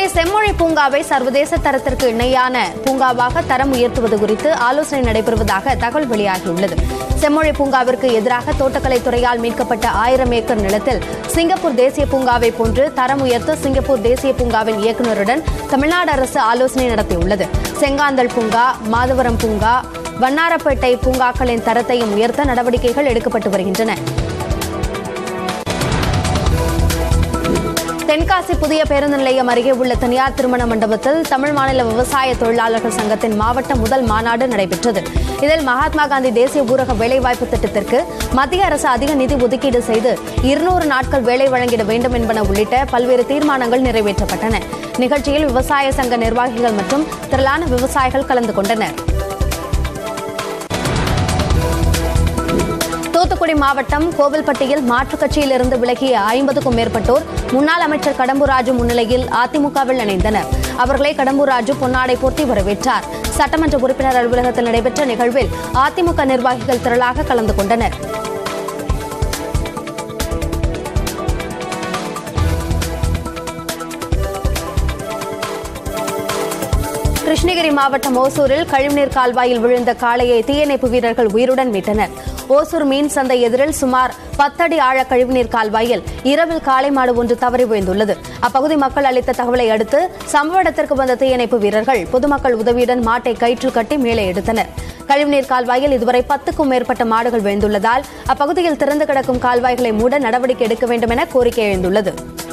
சென்னை செம்மொழி பூங்காவை சர்வதேச தரத்திற்கு இணையான பூங்காவாக தரம் உயர்த்துவது குறித்து ஆலோசனை நடைபெறுவதாக தகவல் வெளியாகியுள்ளது செம்மொழி பூங்காவிற்கு எதிராக தோட்டக்கலை துறையால் மீட்கப்பட்ட ஆயிரம் ஏக்கர் நிலத்தில் சிங்கப்பூர் தேசிய பூங்காவை போன்று தரம் உயர்த்த சிங்கப்பூர் தேசிய பூங்காவின் இயக்குநருடன் தமிழ்நாடு அரசு ஆலோசனை நடத்தியுள்ளது செங்காந்தள் பூங்கா மாதவரம் பூங்கா வண்ணாரப்பேட்டை பூங்காக்களின் தரத்தையும் உயர்த்த நடவடிக்கைகள் எடுக்கப்பட்டு வருகின்றன தென்காசி புதிய பேருந்து நிலையம் அருகே உள்ள தனியார் திருமண மண்டபத்தில் தமிழ் மாநில விவசாய தொழிலாளர்கள் சங்கத்தின் மாவட்ட முதல் மாநாடு நடைபெற்றது இதில் மகாத்மா காந்தி தேசிய ஊரக வேலைவாய்ப்பு திட்டத்திற்கு மத்திய அரசு அதிக நிதி ஒதுக்கீடு செய்து இருநூறு நாட்கள் வேலை வழங்கிட வேண்டும் என்பன உள்ளிட்ட பல்வேறு தீர்மானங்கள் நிறைவேற்றப்பட்டன நிகழ்ச்சியில் விவசாய சங்க நிர்வாகிகள் மற்றும் திரளான விவசாயிகள் கலந்து கொண்டனர் தூத்துக்குடி மாவட்டம் கோவில்பட்டியில் மாற்றுக் கட்சியிலிருந்து விலகிய ஐம்பதுக்கும் மேற்பட்டோர் முன்னாள் அமைச்சர் கடம்பூர் ராஜு முன்னிலையில் அதிமுகவில் இணைந்தனர் அவர்களை கடம்பூர் ராஜு பொன்னாடை போர்த்தி வரவேற்றார் சட்டமன்ற உறுப்பினர் அலுவலகத்தில் நடைபெற்ற நிகழ்வில் அதிமுக நிர்வாகிகள் திரளாக கலந்து கொண்டனர் கிருஷ்ணகிரி மாவட்டம் ஓசூரில் கழிவுநீர் கால்வாயில் விழுந்த காளையை தீயணைப்பு வீரர்கள் உயிருடன் மீட்டனர் ஓசூர் மீன் சந்தை எதிரில் சுமார் பத்தடி ஆழ கழிவுநீர் கால்வாயில் இரவில் காளை மாடு ஒன்று தவறி விழுந்துள்ளது அப்பகுதி மக்கள் அளித்த தகவலை அடுத்து சம்பவ இடத்திற்கு வந்த தீயணைப்பு வீரர்கள் பொதுமக்கள் உதவியுடன் மாட்டை கயிற்றில் கட்டி மேலே எடுத்தனர் கழிவுநீர் கால்வாயில் இதுவரை பத்துக்கும் மேற்பட்ட மாடுகள் விழுந்துள்ளதால் அப்பகுதியில் திறந்து கிடக்கும் கால்வாய்களை மூட நடவடிக்கை எடுக்க வேண்டும் என கோரிக்கை எழுந்துள்ளது